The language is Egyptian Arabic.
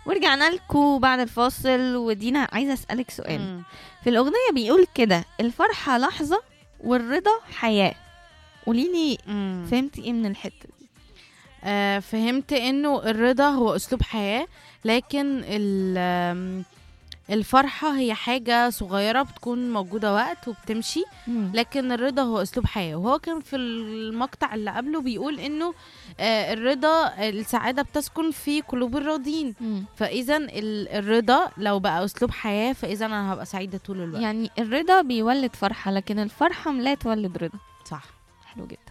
ورجعنا لكم بعد الفاصل ودينا عايزه اسالك سؤال مم. في الاغنيه بيقول كده الفرحه لحظه والرضا حياه قوليلي مم. فهمتي ايه من الحته دي آه فهمت انه الرضا هو اسلوب حياة لكن ال- آم، الفرحة هي حاجة صغيرة بتكون موجودة وقت وبتمشي لكن الرضا هو اسلوب حياة وهو كان في المقطع اللي قبله بيقول انه آه الرضا السعادة بتسكن في قلوب الراضين مم. فاذا ال- الرضا لو بقى اسلوب حياة فاذا انا هبقى سعيدة طول الوقت يعني الرضا بيولد فرحه لكن الفرحه لا تولد رضا صح حلو جدا